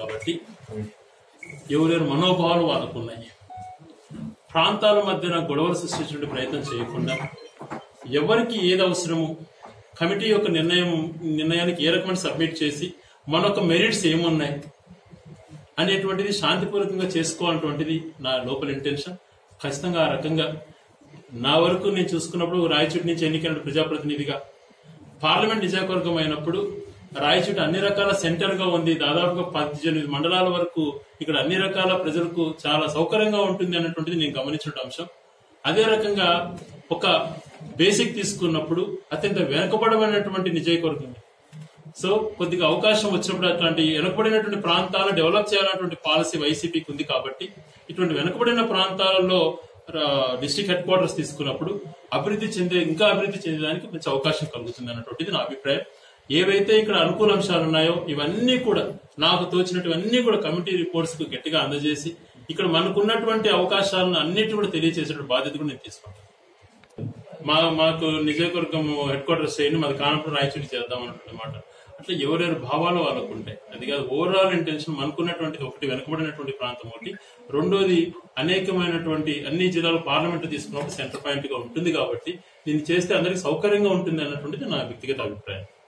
కాబట్టి ఎవరెవరి మనోభావాలు వాళ్ళకు ఉన్నాయి ప్రాంతాల మధ్యన గొడవలు సృష్టించే ప్రయత్నం చేయకుండా ఎవరికి ఏది అవసరము కమిటీ యొక్క నిర్ణయం నిర్ణయానికి ఏ రకమైన సబ్మిట్ చేసి మన యొక్క మెరిట్స్ ఏమున్నాయి అనేటువంటిది శాంతిపూర్వకంగా చేసుకోవాలన్నటువంటిది నా లోపల ఇంటెన్షన్ ఖచ్చితంగా ఆ రకంగా నా వరకు నేను చూసుకున్నప్పుడు రాయచూటి నుంచి ఎన్నికైన ప్రజాప్రతినిధిగా పార్లమెంట్ నియోజకవర్గం అయినప్పుడు రాయచూటి అన్ని రకాల సెంటర్ గా ఉంది దాదాపుగా పద్దెనిమిది మండలాల వరకు ఇక్కడ అన్ని రకాల ప్రజలకు చాలా సౌకర్యంగా ఉంటుంది అన్నటువంటిది నేను గమనించిన అంశం అదే రకంగా ఒక బేసిక్ తీసుకున్నప్పుడు అత్యంత వెనుకబడమైనటువంటి నియోజకవర్గం సో కొద్దిగా అవకాశం వచ్చినప్పుడు అట్లాంటి వెనుకబడినటువంటి ప్రాంతాలను డెవలప్ చేయాలన్నటువంటి పాలసీ వైసీపీకి ఉంది కాబట్టి ఇటువంటి వెనుకబడిన ప్రాంతాలలో డిస్ట్రిక్ట్ హెడ్ క్వార్టర్స్ తీసుకున్నప్పుడు అభివృద్ధి చెందే ఇంకా అభివృద్ధి చెందడానికి మంచి అవకాశం కలుగుతుంది అన్నటువంటిది నా అభిప్రాయం ఏవైతే ఇక్కడ అనుకూల అంశాలు ఉన్నాయో ఇవన్నీ కూడా నాకు తోచినటువన్నీ కూడా కమిటీ రిపోర్ట్స్ కు గట్టిగా అందజేసి ఇక్కడ మనకున్నటువంటి అవకాశాలను అన్నిటి కూడా తెలియజేసే బాధ్యత కూడా నేను తీసుకుంటాను మా మాకు నిజవర్గం హెడ్ క్వార్టర్స్ చేయండి మాది కానప్పుడు రాయచూడి చేద్దాం అన్నమాట అట్లా ఎవరెవరి భావాలు వాళ్ళకు ఉంటాయి అది కాదు ఓవరాల్ ఇంటెన్షన్ మనకున్నటువంటిది ఒకటి వెనుకబడినటువంటి ప్రాంతం ఒకటి రెండోది అనేకమైనటువంటి అన్ని జిల్లాలు పార్లమెంట్ తీసుకున్నప్పుడు సెంటర్ పాయింట్ గా ఉంటుంది కాబట్టి దీన్ని చేస్తే అందరికి సౌకర్యంగా ఉంటుంది అన్నటువంటిది నా వ్యక్తిగత అభిప్రాయం